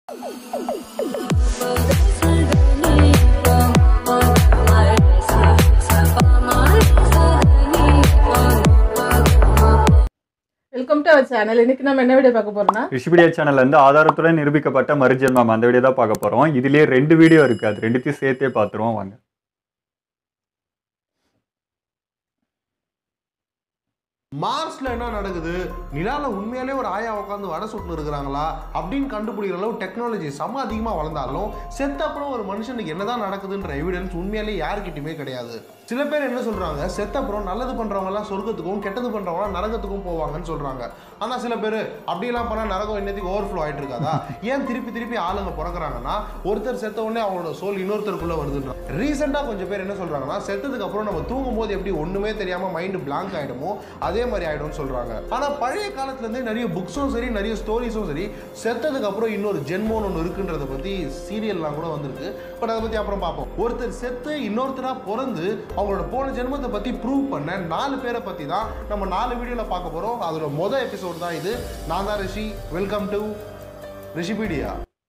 Welcome to our channel இன்னைக்கு நம்ம என்ன வீடியோ பார்க்க போறோம்னா ரிஷிபீடியா சேனல்ல இருந்து ஆதாரத்துடன் நிரூபிக்கப்பட்ட மறுஜென்மம் அந்த வீடியோ தான் பார்க்க போறோம் இதுலயே ரெண்டு வீடியோ இருக்கு அது ரெண்டுத்தையும் சேர்த்தே பார்த்துருவோம் வாங்க மார்ஸ்ல என்ன நடக்குது நிலால உண்மையாலே ஒரு ஆயா உட்காந்து வடை சுட்டு இருக்கிறாங்களா அப்படின்னு கண்டுபிடிக்கிற அளவு டெக்னாலஜி செம அதிகமா வளர்ந்தாலும் செத்த அப்புறம் ஒரு மனுஷனுக்கு என்னதான் நடக்குதுன்ற எவிடன்ஸ் உண்மையாலே யாருக்கிட்டயுமே கிடையாது சில பேர் என்ன சொல்றாங்க செத்த அப்புறம் நல்லது பண்றவங்க எல்லாம் சொர்க்கத்துக்கும் கெட்டது பண்றவங்க எல்லாம் நரகத்துக்கும் போவாங்கன்னு சொல்றாங்க ஆனா சில பேர் அப்படியெல்லாம் பண்ணா நரகம் என்னத்துக்கு ஓவர்ஃப்ளோ ஆயிட்டு இருக்காதா ஏன் திருப்பி திருப்பி ஆளுங்க பிறக்குறாங்கன்னா ஒருத்தர் செத்த உடனே அவங்களோட சோல் இன்னொருத்தருக்குள்ள வருதுன்றாங்க ரீசெண்டா கொஞ்சம் பேர் என்ன சொல்றாங்கன்னா செத்ததுக்கு அப்புறம் நம்ம தூங்கும் போது எப்படி ஒண்ணுமே தெரியாம மைண்ட் பிளாங்க் ஆயிடுமோ அதே மாதிரி ஆயிடும்னு சொல்றாங்க ஆனா பழைய காலத்துல இருந்தே நிறைய புக்ஸும் சரி நிறைய ஸ்டோரிஸும் சரி செத்ததுக்கு அப்புறம் இன்னொரு ஜென்மோன்னு ஒன்று இருக்குன்றத பத்தி சீரியல்லாம் கூட வந்திருக்கு பட் அதை பத்தி அப்புறம் பார்ப்போம் ஒருத்தர் செத்து இன்னொருத்தரா பிறந்து அவங்களோட போன ஜென்மத்தை பத்தி ப்ரூவ் பண்ண நாலு பேரை பத்தி தான் நம்ம நாலு வீடியோல பார்க்க போறோம் அதோட மொதல் எபிசோட் தான் இது நான் தான் ரிஷி வெல்கம் டு ரிஷிபீடியா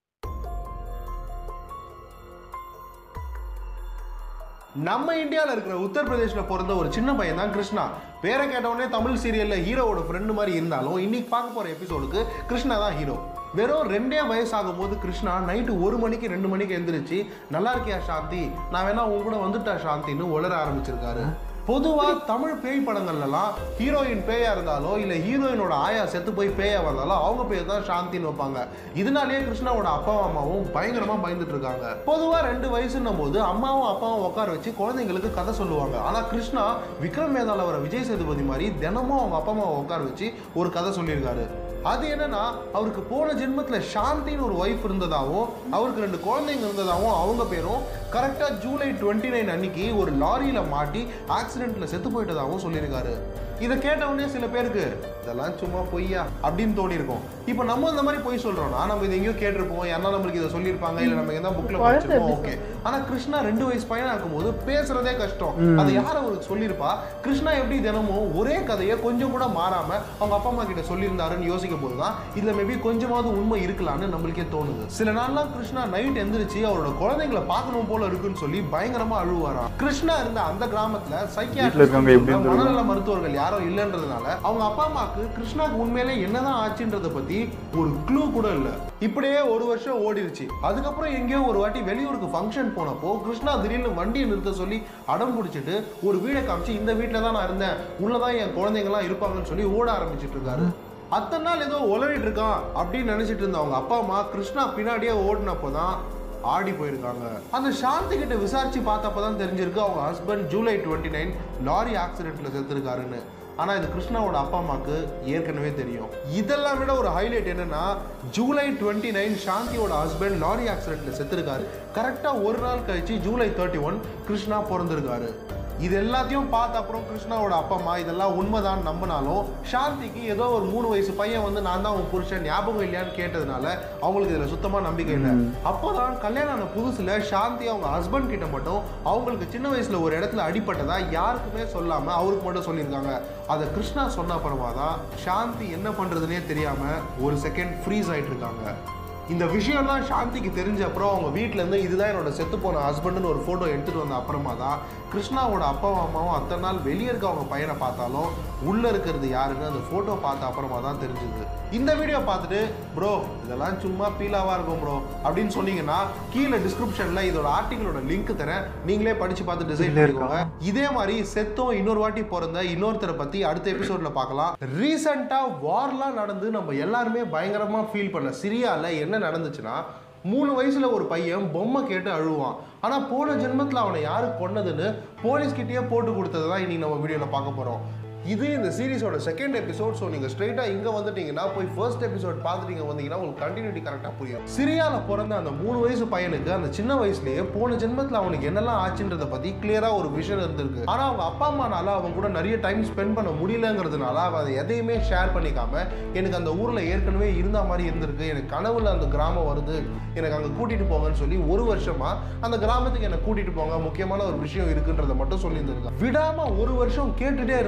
நம்ம இந்தியாவில் இருக்கிற உத்தரப்பிரதேசில் பிறந்த ஒரு சின்ன பையன் தான் கிருஷ்ணா பேரை கேட்டவுடனே தமிழ் சீரியலில் ஹீரோவோட ஃப்ரெண்டு மாதிரி இருந்தாலும் இன்னைக்கு பார்க்க போகிற எபிசோடுக்கு கிருஷ்ணா தான் ஹீரோ வெறும் ரெண்டே வயசாகும் போது கிருஷ்ணா நைட்டு ஒரு மணிக்கு ரெண்டு மணிக்கு எந்திரிச்சு நல்லா இருக்கியா சாந்தி நான் வேணா உங்க கூட வந்துட்டா சாந்தின்னு உளர ஆரம்பிச்சிருக்காரு பொதுவா தமிழ் பேய் படங்கள்லாம் ஹீரோயின் பேயா இருந்தாலோ இல்ல ஹீரோயினோட ஆயா செத்து போய் பேயா வந்தாலோ அவங்க பேர் தான் சாந்தின்னு வைப்பாங்க இதனாலேயே கிருஷ்ணாவோட அப்பா அம்மாவும் பயங்கரமா பயந்துட்டு இருக்காங்க பொதுவா ரெண்டு வயசுன்னும் போது அம்மாவும் அப்பாவும் உட்கார வச்சு குழந்தைங்களுக்கு கதை சொல்லுவாங்க ஆனா கிருஷ்ணா விக்ரம் வேதாள வர விஜய் சேதுபதி மாதிரி தினமும் அவங்க அப்பா அம்மாவை உட்கார வச்சு ஒரு கதை சொல்லியிருக்காரு அது என்னன்னா அவருக்கு போன ஜென்மத்துல சாந்தின்னு ஒரு ஒய்ஃப் இருந்ததாகவும் அவருக்கு ரெண்டு குழந்தைங்க இருந்ததாகவும் அவங்க பேரும் கரெக்டா ஜூலை டுவெண்ட்டி நைன் அன்னைக்கு ஒரு லாரியில மாட்டி ஆக்சிடென்ட்ல செத்து போயிட்டதாகவும் சொல்லியிருக்காரு இதை கேட்ட உடனே சில பேருக்கு இதெல்லாம் சும்மா பொய்யா அப்படின்னு தோணி இருக்கும் இப்போ நம்ம இந்த மாதிரி பொய் சொல்றோம்னா நம்ம இதை எங்கேயோ கேட்டிருப்போம் யாரா நம்மளுக்கு இதை சொல்லியிருப்பாங்க இல்ல நம்ம எதாவது புக்ல குழந்தை படிச்சிருப்போம் எப்படி ஓகே ஆனா கிருஷ்ணா ரெண்டு வயசு பையனா இருக்கும்போது பேசுறதே கஷ்டம் அதை யார் அவருக்கு சொல்லியிருப்பா கிருஷ்ணா எப்படி தினமும் ஒரே கதையை கொஞ்சம் கூட மாறாம அவங்க அப்பா அம்மா கிட்ட சொல்லியிருந்தாருன்னு யோசிக்கும் போதுதான் இதுல மேபி கொஞ்சமாவது உண்மை இருக்கலாம்னு நம்மளுக்கே தோணுது சில நாள்லாம் கிருஷ்ணா நைட் எந்திரிச்சு அவரோட குழந்தைங்களை பார்க்கணும் போல இருக்குன்னு சொல்லி பயங்கரமா அழுவாராம் கிருஷ்ணா இருந்த அந்த கிராமத்துல வீட்ல இருக்கவங்க எப்படி சைக்கியாட்ரிஸ்ட் இருந்திருக்கும்? மனநல மருத்துவர்கள் யாரும் இல்லைன்றதுனால அவங்க அப்பா அம்மாக்கு கிருஷ்ணாக்கு உண்மையிலே என்னதான் ஆச்சுன்றத பத்தி ஒரு க்ளூ கூட இல்ல இப்படியே ஒரு வருஷம் ஓடிடுச்சு அதுக்கப்புறம் எங்கேயோ ஒரு வாட்டி வெளியூருக்கு ஃபங்க்ஷன் போனப்போ கிருஷ்ணா திடீர்னு வண்டியை நிறுத்த சொல்லி அடம் பிடிச்சிட்டு ஒரு வீடை காமிச்சு இந்த வீட்டில் தான் நான் இருந்தேன் உள்ளதான் என் குழந்தைங்கலாம் இருப்பாங்கன்னு சொல்லி ஓட ஆரம்பிச்சிட்டு இருக்காரு அத்தனை நாள் ஏதோ உளறிட்டு இருக்கான் அப்படின்னு நினைச்சிட்டு இருந்த அவங்க அப்பா அம்மா கிருஷ்ணா பின்னாடியே ஓடினப்போ தான் ஆடி போயிருக்காங்க அந்த சாந்தி கிட்ட விசாரிச்சு பார்த்தப்ப தான் தெரிஞ்சிருக்கு அவங்க husband July twenty nine lorry ஆக்சிடென்ட்ல செத்துருக்காருன்னு ஆனா இது கிருஷ்ணாவோட அப்பா அம்மாக்கு ஏற்கனவே தெரியும் இதெல்லாம் விட ஒரு ஹைலைட் என்னன்னா ஜூலை டுவெண்ட்டி நைன் சாந்தியோட ஹஸ்பண்ட் லாரி ஆக்சிடென்ட்ல செத்துருக்காரு கரெக்டா ஒரு நாள் கழிச்சு ஜூலை தேர்ட்டி ஒன் கிருஷ்ணா பிறந்திருக்காரு இது எல்லாத்தையும் பார்த்த அப்புறம் கிருஷ்ணாவோட அப்பா அம்மா இதெல்லாம் உண்மைதான் நம்பினாலும் சாந்திக்கு ஏதோ ஒரு மூணு வயசு பையன் வந்து நான் தான் உன் புருஷன் ஞாபகம் இல்லையான்னு கேட்டதுனால அவங்களுக்கு இதுல சுத்தமா நம்பிக்கை இல்லை அப்போதான் கல்யாணம் ஆன புதுசுல சாந்தி அவங்க ஹஸ்பண்ட் கிட்ட மட்டும் அவங்களுக்கு சின்ன வயசுல ஒரு இடத்துல அடிபட்டதா யாருக்குமே சொல்லாம அவருக்கு மட்டும் சொல்லியிருக்காங்க அதை கிருஷ்ணா சொன்ன அப்புறமா தான் சாந்தி என்ன பண்றதுனே தெரியாம ஒரு செகண்ட் ஃப்ரீஸ் ஆயிட்டு இருக்காங்க இந்த விஷயம்லாம் சாந்திக்கு தெரிஞ்ச அப்புறம் அவங்க வீட்ல இருந்து இதுதான் என்னோட செத்து போன ஹஸ்பண்ட்னு ஒரு போட்டோ எடுத்துட்டு வந்த அப்புறமா தான் கிருஷ்ணாவோட அப்பாவும் அம்மாவும் அத்தனை நாள் வெளியே இருக்க அவங்க பையனை பார்த்தாலும் உள்ள இருக்கிறது யாருன்னு அந்த போட்டோ பார்த்த அப்புறமா தான் தெரிஞ்சுது இந்த வீடியோ பார்த்துட்டு ப்ரோ இதெல்லாம் சும்மா பீலாவா இருக்கும் ப்ரோ அப்படின்னு சொன்னீங்கன்னா கீழே டிஸ்கிரிப்ஷன்ல இதோட ஆர்டிகளோட லிங்க் தரேன் நீங்களே படிச்சு பார்த்து டிசைன் இதுல இருக்கா? பண்ணிக்கோங்க இதே மாதிரி செத்தும் இன்னொரு வாட்டி பிறந்த இன்னொருத்தரை பத்தி அடுத்த எபிசோட்ல பார்க்கலாம் ரீசெண்டா வார்லாம் நடந்து நம்ம எல்லாருமே பயங்கரமா ஃபீல் பண்ண சிரியால என்ன நடந்துச்சுன்னா மூணு வயசுல ஒரு பையன் பொம்மை கேட்டு அழுவான் ஆனா போன ஜென்மத்துல அவனை யாரு கொன்னதுன்னு போலீஸ் கிட்டயே போட்டு கொடுத்ததை தான் இன்னைக்கு நம்ம வீடியோல பார்க்க போறோம் இது இந்த சீரிஸோட செகண்ட் எபிசோட் ஸோ நீங்கள் ஸ்ட்ரெயிட்டாக இங்கே வந்துட்டீங்கன்னா போய் ஃபர்ஸ்ட் எபிசோட் பார்த்துட்டீங்க வந்தீங்கன்னா உங்களுக்கு கண்டினியூட்டி கரெக்டாக புரியும் சிரியாவில் பிறந்த அந்த மூணு வயசு பையனுக்கு அந்த சின்ன வயசுலயே போன ஜென்மத்தில் அவனுக்கு என்னெல்லாம் ஆச்சுன்றத பற்றி கிளியராக ஒரு விஷன் இருந்திருக்கு ஆனால் அவங்க அப்பா அம்மானால அவன் கூட நிறைய டைம் ஸ்பெண்ட் பண்ண முடியலங்கிறதுனால அவன் அதை எதையுமே ஷேர் பண்ணிக்காம எனக்கு அந்த ஊரில் ஏற்கனவே இருந்த மாதிரி இருந்திருக்கு எனக்கு கனவுல அந்த கிராமம் வருது எனக்கு அங்கே கூட்டிட்டு போங்கன்னு சொல்லி ஒரு வருஷமா அந்த கிராமத்துக்கு என்னை கூட்டிட்டு போங்க முக்கியமான ஒரு விஷயம் இருக்குன்றத மட்டும் சொல்லியிருந்திருக்கான் விடாம ஒரு வருஷம் கேட்டுட்டே இருந்ததுனால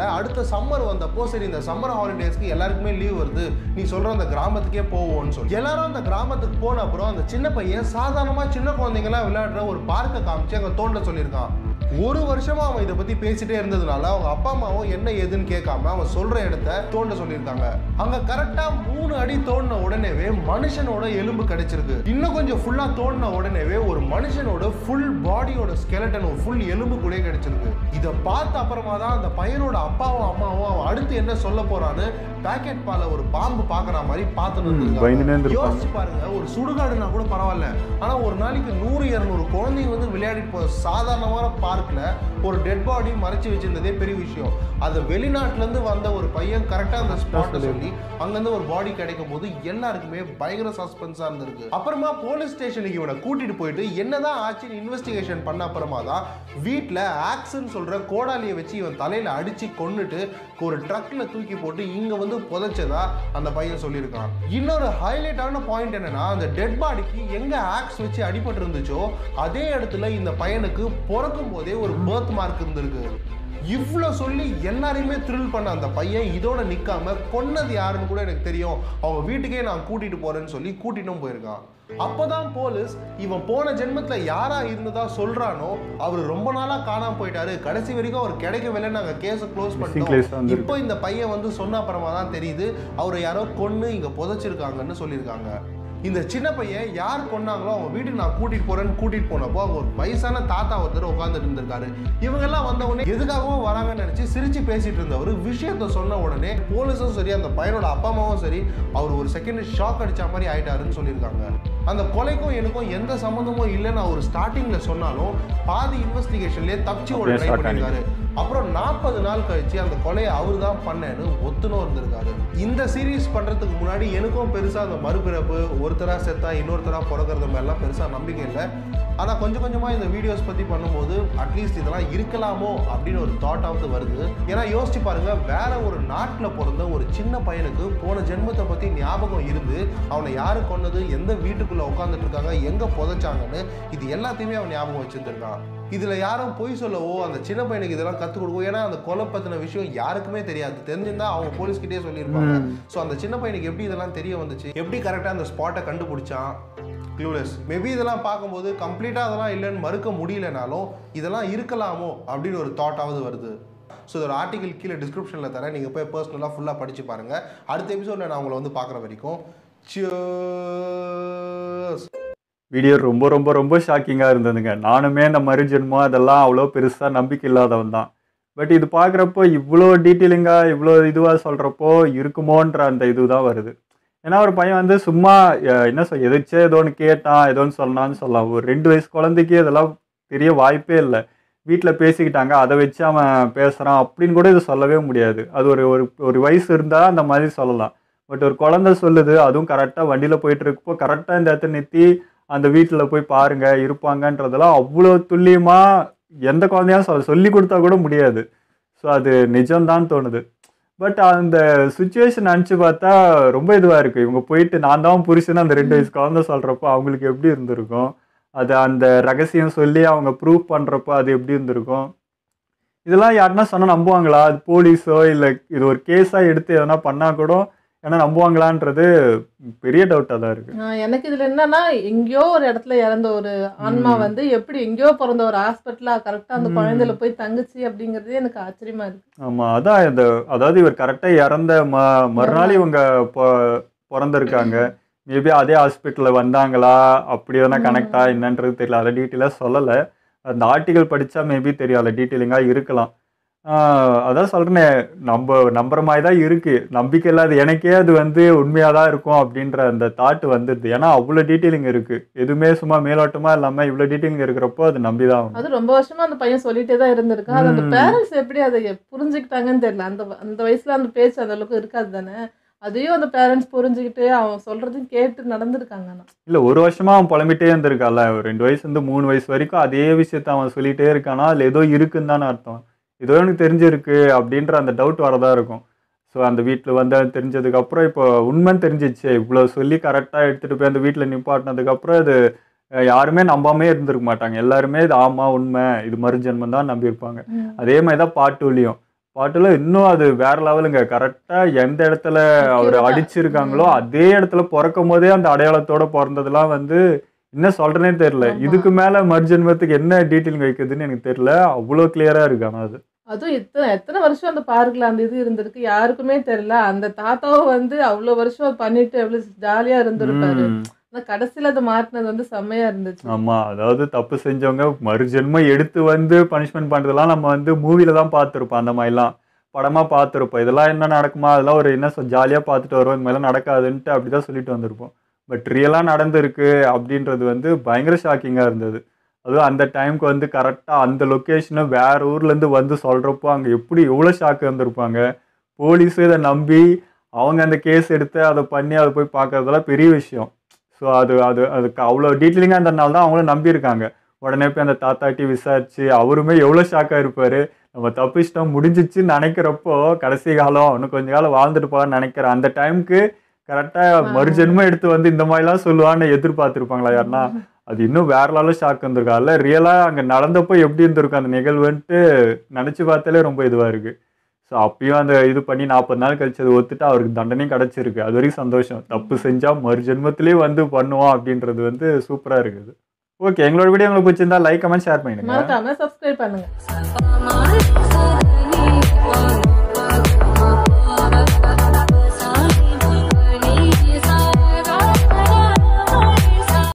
இருந்ததுனால அடுத்த சம்மர் வந்தப்போ சரி இந்த சம்மர் ஹாலிடேஸ்க்கு எல்லாருக்குமே லீவ் வருது நீ சொல்ற அந்த கிராமத்துக்கே போவோம்னு சொல்லி எல்லாரும் அந்த கிராமத்துக்கு போன அப்புறம் அந்த சின்ன பையன் சாதாரணமா சின்ன குழந்தைங்கலாம் விளையாடுற ஒரு பார்க்கை காமிச்சு அங்க தோண்ட சொல்லியிருக்கான் ஒரு வருஷமா அவன் இதை பத்தி பேசிட்டே இருந்ததுனால அவங்க அப்பா அம்மாவும் என்ன ஏதுன்னு கேட்காம அவன் சொல்ற இடத்த தோண்ட சொல்லியிருக்காங்க அங்க கரெக்டா மூணு அடி தோண்டின உடனேவே மனுஷனோட எலும்பு கிடைச்சிருக்கு இன்னும் கொஞ்சம் ஃபுல்லா தோண்டின உடனேவே ஒரு மனுஷனோட ஃபுல் பாடியோட ஸ்கெலட்டன் ஒரு ஃபுல் எலும்பு கூட கிடைச்சிருக்கு இதை பார்த்த அப்புறமா தான் அந்த பையனோட அப்பாவும் அம்மாவும் அவன் அடுத்து என்ன சொல்ல போறான்னு பேக்கெட் பால ஒரு பாம்பு பாக்குற மாதிரி பார்த்துட்டு பயந்துனே இருந்திருக்காங்க. இருந்திருப்பாங்க. யோசிச்சு பாருங்க ஒரு சுடுகாடுனா கூட பரவாயில்ல ஆனா ஒரு நாளைக்கு நூறு இருநூறு குழந்தைங்க வந்து விளையாடிட்டு போற சாதாரணமான பார்க்ல ஒரு டெட் பாடி மறைச்சு வச்சிருந்ததே பெரிய விஷயம் அது வெளிநாட்டுல இருந்து வந்த ஒரு பையன் கரெக்டா அந்த ஸ்பாட்டை சொல்லி அங்கிருந்து ஒரு பாடி கிடைக்கும் போது எல்லாருக்குமே பயங்கர சஸ்பென்ஸா இருந்திருக்கு அப்புறமா போலீஸ் ஸ்டேஷனுக்கு இவனை கூட்டிட்டு போயிட்டு என்னதான் ஆச்சுன்னு இன்வெஸ்டிகேஷன் பண்ண அப்புறமா தான் வீட்டுல ஆக்சன் சொல்ற கோடாலியை வச்சு இவன் தலையில அடிச்சு கொன்னுட்டு ஒரு ட்ரக்ல தூக்கி போட்டு இங்க வந்து புதைச்சதா அந்த பையன் சொல்லியிருக்கான் இன்னொரு ஹைலைட்டான பாயிண்ட் என்னன்னா அந்த டெட் பாடிக்கு எங்க ஆக்ஸ் வச்சு அடிபட்டு இருந்துச்சோ அதே இடத்துல இந்த பையனுக்கு பிறக்கும் போதே ஒரு பர்த் மார்க் இருந்திருக்கு இவ்வளோ சொல்லி எல்லாரையுமே த்ரில் பண்ண அந்த பையன் இதோட நிக்காம கொன்னது யாருன்னு கூட எனக்கு தெரியும் அவங்க வீட்டுக்கே நான் கூட்டிட்டு போறேன்னு சொல்லி கூட்டிட்டும் போயிருக்கான் அப்போதான் போலீஸ் இவன் போன ஜென்மத்துல யாரா இருந்ததா சொல்றானோ அவர் ரொம்ப நாளா காணாம போயிட்டாரு கடைசி வரைக்கும் அவர் கிடைக்கவில்லை நாங்க கேஸை க்ளோஸ் case பண்ணிட்டோம் வந்திருக்கு. இப்போ இந்த பையன் வந்து சொன்ன அப்புறமா தான் தெரியுது அவரை யாரோ கொன்னு இங்க புதைச்சிருக்காங்கன்னு சொல்லியிருக்காங்க இந்த சின்ன பையன் யார் கொன்னாங்களோ அவங்க வீட்டுக்கு நான் கூட்டிட்டு போறேன்னு கூட்டிட்டு போனப்போ அவங்க ஒரு வயசான தாத்தா ஒருத்தர் உட்காந்துட்டு இருந்திருக்காரு இவங்க எல்லாம் வந்த உடனே எதுக்காகவும் வராங்கன்னு நினைச்சு சிரிச்சு பேசிட்டு இருந்தவர் விஷயத்த சொன்ன உடனே போலீஸும் சரி அந்த பையனோட அப்பா அம்மாவும் சரி அவர் ஒரு செகண்ட் ஷாக் அடிச்ச மாதிரி ஆயிட்டாருன்னு சொல்லியிருக்காங்க அந்த கொலைக்கும் எனக்கும் எந்த சம்மந்தமும் இல்லைன்னு அவர் ஸ்டார்டிங்ல சொன்னாலும் பாதி இன்வெஸ்டிகேஷன்லயே தப்பிச்சு ஓட அப்படியே ட்ரை shock பண்ணியிருக்காரு அப்புறம் நாற்பது நாள் கழிச்சு அந்த கொலையை அவர் தான் பண்ணேன்னு ஒத்துணும் இருந்திருக்காரு இந்த சீரீஸ் பண்றதுக்கு முன்னாடி எனக்கும் பெருசா அந்த மறுபிறப்பு ஒருத்தரா செத்தா இன்னொருத்தரா பிறக்கிறது மாதிரிலாம் பெருசா நம்பிக்கை இல்லை ஆனா கொஞ்சம் கொஞ்சமா இந்த வீடியோஸ் பத்தி பண்ணும்போது அட்லீஸ்ட் இதெல்லாம் இருக்கலாமோ அப்படின்னு ஒரு தாட் ஆஃப் வருது ஏன்னா யோசிச்சு பாருங்க வேற ஒரு நாட்டுல பிறந்த ஒரு சின்ன பையனுக்கு போன ஜென்மத்தை பத்தி ஞாபகம் இருந்து அவனை யாரு கொன்னது எந்த வீட்டுக்குள்ள உட்காந்துட்டு இருக்காங்க எங்க புதைச்சாங்கன்னு இது எல்லாத்தையுமே அவன் ஞாபகம் வச்சிருந்திருக்கான் இதுல யாரும் பொய் சொல்லவோ அந்த சின்ன பையனுக்கு இதெல்லாம் கத்துக் கொடுக்கவோ ஏன்னா அந்த கொலை பத்தின விஷயம் யாருக்குமே தெரியாது தெரிஞ்சிருந்தா அவங்க போலீஸ் கிட்டே சொல்லியிருப்பாங்க ஸோ அந்த சின்ன பையனுக்கு எப்படி இதெல்லாம் தெரிய வந்துச்சு எப்படி கரெக்டாக அந்த ஸ்பாட்டை கண்டுபிடிச்சான் க்ளூலெஸ் மேபி இதெல்லாம் பார்க்கும்போது கம்ப்ளீட்டாக அதெல்லாம் இல்லைன்னு மறுக்க முடியலனாலும் இதெல்லாம் இருக்கலாமோ அப்படின்னு ஒரு தாட்டாவது வருது ஸோ இதோட ஆர்டிகல் கீழே டிஸ்கிரிப்ஷனில் தரேன் நீங்கள் போய் பர்சனலாக ஃபுல்லாக படித்து பாருங்கள் அடுத்த எபிசோடில் நான் உங்களை வந்து பார்க்குற வரைக்கும் Cheers. வீடியோ ரொம்ப ரொம்ப ரொம்ப ஷாக்கிங்காக இருந்ததுங்க நானுமே இந்த மறுஜென்மம் அதெல்லாம் அவ்வளோ பெருசாக நம்பிக்கை இல்லாதவன் தான் பட் இது பார்க்குறப்போ இவ்வளோ டீட்டெயிலிங்காக இவ்வளோ இதுவாக சொல்கிறப்போ இருக்குமோன்ற அந்த இது தான் வருது ஏன்னா ஒரு பையன் வந்து சும்மா அஹ், என்ன சொல் எதிர்ச்சே ஏதோ ஒன்று கேட்டான் ஏதோ ஒன்று சொன்னான்னு சொல்லலாம் ஒரு ரெண்டு வயசு குழந்தைக்கு இதெல்லாம் தெரிய வாய்ப்பே இல்லை வீட்டில் பேசிக்கிட்டாங்க அதை வச்சு அவன் பேசுகிறான் அப்படின்னு கூட இது சொல்லவே முடியாது அது ஒரு ஒரு ஒரு வயசு இருந்தால் அந்த மாதிரி சொல்லலாம் பட் ஒரு குழந்தை சொல்லுது அதுவும் கரெக்டாக வண்டியில் போயிட்டு இருக்கப்போ கரெக்டாக இந்த இடத்த நிறுத்தி அந்த வீட்டில் போய் பாருங்க இருப்பாங்கன்றதெல்லாம் அவ்வளோ துல்லியமாக எந்த குழந்தையும் சொல்ல சொல்லி கொடுத்தா கூட முடியாது ஸோ அது நிஜம்தான் தோணுது பட் அந்த சுச்சுவேஷன் நினச்சி பார்த்தா ரொம்ப இதுவாக இருக்குது இவங்க போயிட்டு நான் தான் புருஷன்னு அந்த ரெண்டு வயசு குழந்தை சொல்கிறப்போ அவங்களுக்கு எப்படி இருந்திருக்கும் அது அந்த ரகசியம் சொல்லி அவங்க ப்ரூவ் பண்ணுறப்போ அது எப்படி இருந்திருக்கும் இதெல்லாம் யாருன்னா சொன்னால் நம்புவாங்களா அது போலீஸோ இல்லை இது ஒரு கேஸாக எடுத்து எதனா பண்ணால் கூட ஏன்னா நம்புவாங்களான்றது பெரிய டவுட்டாக தான் இருக்குது ஆஹ் எனக்கு இதுல என்னன்னா எங்கேயோ ஒரு இடத்துல இறந்த ஒரு ஆன்மா ம். வந்து எப்படி எங்கேயோ பிறந்த ஒரு ஹாஸ்பிட்டலா கரெக்டா அந்த ம். குழந்தையில போய் தங்குச்சு அப்படிங்கறதே எனக்கு ஆச்சரியமா இருக்கு ஆமா அதான் இந்த அதாவது இவர் கரெக்டாக இறந்த ம மறுநாள் இவங்க பொ பிறந்திருக்காங்க மேபி அதே ஹாஸ்பிட்டலில் வந்தாங்களா அப்படி எதனா ம். கனெக்டா என்னன்றது தெரியல அதை டீட்டெயிலாக சொல்லலை அந்த ஆர்டிகல் படித்தா மேபி தெரியும் அதில் டீட்டெயிலிங்காக இருக்கலாம் ஆஹ் அதான் சொல்கிறேனே நம்ம நம்புற மாதிரி தான் இருக்குது நம்பிக்கை இல்லாத எனக்கே அது வந்து உண்மையாக தான் இருக்கும் அப்படின்ற அந்த தாட் வந்துடுது ஏன்னா அவ்வளோ டீட்டெயிலிங் இருக்குது எதுவுமே சும்மா மேலோட்டமாக இல்லாமல் இவ்வளோ டீட்டெயிலிங் இருக்கிறப்போ அது நம்பி தான் ஆகணும். அது ரொம்ப வருஷமா அந்த பையன் சொல்லிட்டே தான் இருந்திருக்கான் அது அந்த ம். பேரண்ட்ஸ் எப்படி அதை புரிஞ்சுக்கிட்டாங்கன்னு தெரியல அந்த அந்த வயசுல அந்த பேச்சு அந்த அளவுக்கு இருக்காது தானே அதையும் அந்த பேரண்ட்ஸ் புரிஞ்சுக்கிட்டு அவன் சொல்றதையும் கேட்டு நடந்திருக்காங்க ஆனா இல்ல ஒரு வருஷமா அவன் புலம்பிட்டே இருந்திருக்கான்ல ஒரு ரெண்டு வயசு இருந்து மூணு வயசு வரைக்கும் அதே விஷயத்த அவன் சொல்லிட்டே இருக்கானா அதுல ஏதோ இருக்குன்னு தானே அர்த்தம் ஏதோ எனக்கு தெரிஞ்சிருக்கு அப்படின்ற அந்த டவுட் வரதா இருக்கும் ஸோ அந்த வீட்டில் வந்து அது தெரிஞ்சதுக்கு அப்புறம் இப்போ உண்மைன்னு தெரிஞ்சிச்சு இவ்வளோ சொல்லி கரெக்டாக எடுத்துட்டு போய் அந்த வீட்டில் நிப்பாட்டினதுக்கு அப்புறம் இது அஹ், யாருமே நம்பாமே இருந்திருக்க மாட்டாங்க எல்லாருமே இது ஆமா உண்மை இது மறுஜென்மம் தான் நம்பியிருப்பாங்க ம். அதே மாதிரி தான் பாட்டுலியும் பாட்டுல இன்னும் அது வேற லெவலுங்க கரெக்டா எந்த இடத்துல அவர் Accurate-ஆ. அடிச்சிருக்காங்களோ ம். அதே இடத்துல பிறக்கும் போதே அந்த அடையாளத்தோட பிறந்ததெல்லாம் வந்து என்ன சொல்றேனே தெரியல ஆமா. இதுக்கு மேல மர்ஜென்மத்துக்கு என்ன டீட்டெயில் வைக்குதுன்னு எனக்கு தெரியல அவ்வளோ கிளியரா இருக்கு ஆனா அது அதுவும் இத்தனை எத்தனை வருஷம் அந்த பார்க்கில் அந்த இது இருந்திருக்கு யாருக்குமே தெரியல அந்த தாத்தாவும் வந்து அவ்வளோ வருஷம் பண்ணிட்டு எவ்வளோ ஜாலியாக இருந்திருப்பாரு ம். ஆனா கடைசியில் அதை மாட்டினது வந்து செம்மையா இருந்துச்சு ஆமா அதாவது தப்பு செஞ்சவங்க மறுஜென்மம் எடுத்து வந்து பனிஷ்மெண்ட் பண்றதெல்லாம் நம்ம வந்து மூவில தான் பார்த்துருப்போம் அந்த மாதிரிலாம் படமா பார்த்துருப்போம் இதெல்லாம் என்ன நடக்குமா அதெல்லாம் ஒரு என்ன சொல் ஜாலியாக பார்த்துட்டு வருவோம் இந்த மாதிரிலாம் நடக்காதுன்ட்டு அப்படிதான் சொல்லிட்டு வந்திருப்போம் பட் ரியலாக நடந்திருக்கு அப்படின்றது வந்து பயங்கர ஷாக்கிங்காக இருந்தது அதுவும் அந்த டைம்க்கு வந்து கரெக்டாக அந்த லொக்கேஷனை வேற ஊர்லேருந்து வந்து சொல்கிறப்போ அங்கே எப்படி எவ்வளோ ஷாக்கு வந்திருப்பாங்க போலீஸும் இதை நம்பி அவங்க அந்த கேஸ் எடுத்து அதை பண்ணி அதை போய் பார்க்கறதெல்லாம் பெரிய விஷயம் ஸோ அது அது அதுக்கு அவ்வளோ டீட்டெயிலிங்காக இருந்ததுனால தான் அவங்களும் நம்பியிருக்காங்க உடனே போய் அந்த தாத்தாட்டி விசாரிச்சு அவருமே எவ்வளோ ஷாக்காக இருப்பார் நம்ம தப்பிச்சிட்டோம் முடிஞ்சிச்சுன்னு நினைக்கிறப்போ கடைசி காலம் இன்னும் கொஞ்ச காலம் வாழ்ந்துட்டு போகலான்னு நினைக்கிறேன் அந்த டைம்க்கு கரெக்டாக மறுஜென்மம் எடுத்து வந்து இந்த மாதிரிலாம் சொல்லுவான்னு எதிர்பார்த்துருப்பாங்களா யாருன்னா அது இன்னும் வேற லெவலில் ஷாக் வந்திருக்கா இல்லை ரியலாக அங்கே நடந்தப்போ எப்படி இருந்திருக்கும் அந்த நிகழ்வுன்ட்டு நினச்சி பார்த்தாலே ரொம்ப இதுவாக இருக்குது ஸோ அப்பயும் அந்த இது பண்ணி நாற்பது நாள் கழிச்சு அது ஒத்துட்டு அவருக்கு தண்டனையும் கிடச்சிருக்கு அது வரைக்கும் சந்தோஷம் தப்பு செஞ்சால் மறுஜென்மத்திலே வந்து பண்ணுவோம் அப்படின்றது வந்து சூப்பராக இருக்குது ஓகே எங்களோட வீடியோ உங்களுக்கு பிடிச்சிருந்தா லைக் கமெண்ட் ஷேர் பண்ணிடுங்க மறக்காம சப்ஸ்கிரைப் பண்ணுங்க Mama,